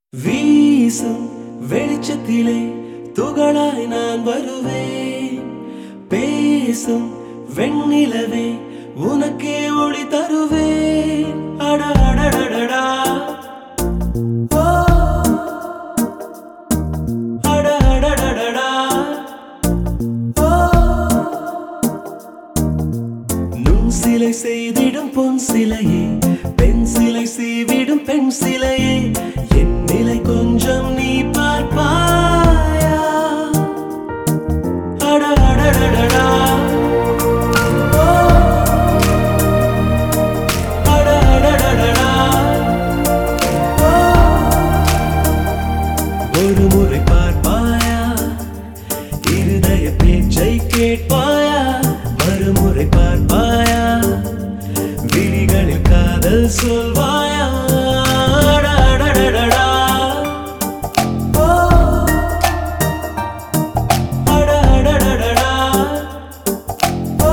வீசும் வெளிச்சத்திலே துகளாய் நான் வருவேன் பேசும் வெண்ணிலவே உனக்கே ஒளி தருவேன் அட அடடடடா ஓ அட அடடடடா ஓ நுண் சிலை செய்திடும் பொன் சிலையே பெண் சிலை செய்விடும் பெண் சிலையே என் நிலை கொஞ்சம் நீ பார்ப்பாயா அட அடடடடா ஓ, அட அடடடடா ஓ, ஒரு முறை பார்ப்பாயா இருதய பேச்சை கேட்பாயா மறுமுறை பார்ப்பாயா விழிகளில் காதல் சொல்வாயா அட, அடடடடா. ஓ, அட, அடடடடா. ஓ,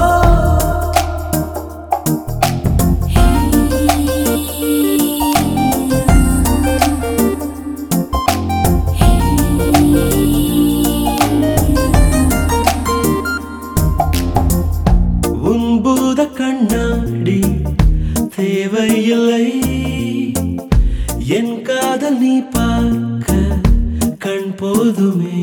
உன் பூத கண்ணாடி தேவையில்லை என் காதல் நீ பார்க்க கண் போதுமே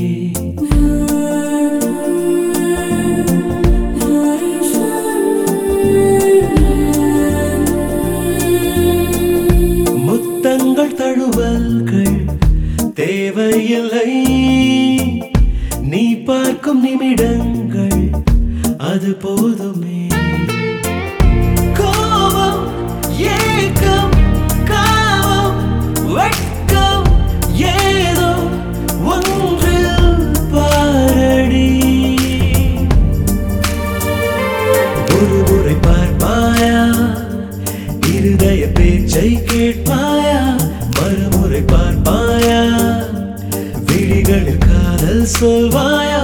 முத்தங்கள் தழுவல்கள் தேவையில்லை நீ பார்க்கும் நிமிடங்கள் அது போதுமே கோபம் ஏக்கம் காமம் வெட்கம் ஏதோ ஒன்றில் பாரடி ஒரு முறை பார்ப்பாயா இருதய பேச்சை கேட்பாயா மறுமுறை பார்ப்பாயா விழிகளில் காதல் சொல்வாயா